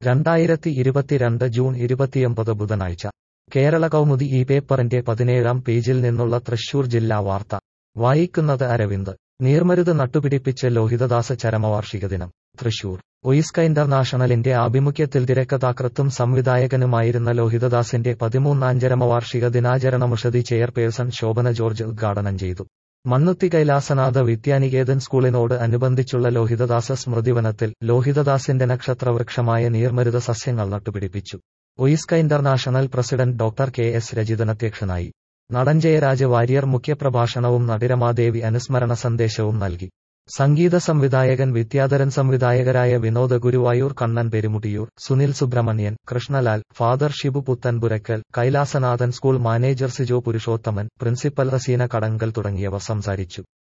രണ്ടായിരത്തി ഇരുപത്തിരണ്ട് ജൂൺ ഇരുപത്തിയൊമ്പത് ബുധനാഴ്ച കേരള കൗമുദി ഈ പേപ്പറിന്റെ പതിനേഴാം പേജിൽ നിന്നുള്ള തൃശൂർ ജില്ലാ വാർത്ത വായിക്കുന്നത് അരവിന്ദ് നീർമരുത് നട്ടുപിടിപ്പിച്ച് ലോഹിതദാസ ചരമവാർഷിക ദിനം തൃശൂർ ഒയിസ്ക ഇന്റർനാഷണലിന്റെ ആഭിമുഖ്യത്തിൽ തിരക്കഥാകൃത്തും സംവിധായകനുമായിരുന്ന ലോഹിതദാസിന്റെ പതിമൂന്നാം ചരമവാർഷിക ദിനാചരണമുഷതി ചെയർപേഴ്സൺ ശോഭന ജോർജ് ഉദ്ഘാടനം ചെയ്തു മണ്ണുത്തി കൈലാസനാഥ വിദ്യാനികേതൻ സ്കൂളിനോട് അനുബന്ധിച്ചുള്ള ലോഹിതദാസ സ്മൃതിവനത്തിൽ ലോഹിതദാസിന്റെ നക്ഷത്രവൃക്ഷമായ നീർമരുത സസ്യങ്ങൾ നട്ടുപിടിപ്പിച്ചു OISCA international president doctor K S Rajithan അധ്യക്ഷനായി നടൻ ജയരാജ് വാര്യർ മുഖ്യപ്രഭാഷണവും നടിരമാദേവി അനുസ്മരണ സന്ദേശവും നൽകി സംഗീത സംവിധായകൻ വിദ്യാധരൻ സംവിധായകരായ Vinoda Guruvayur Kannan Perumuttiyoor Sunil Subrahmanyan Krishnalal father Shibu Puthenpurackal Kailasanathan school manager Sijo Purushothaman principal Raseena Kadankal തുടങ്ങിയവർ സംസാരിച്ചു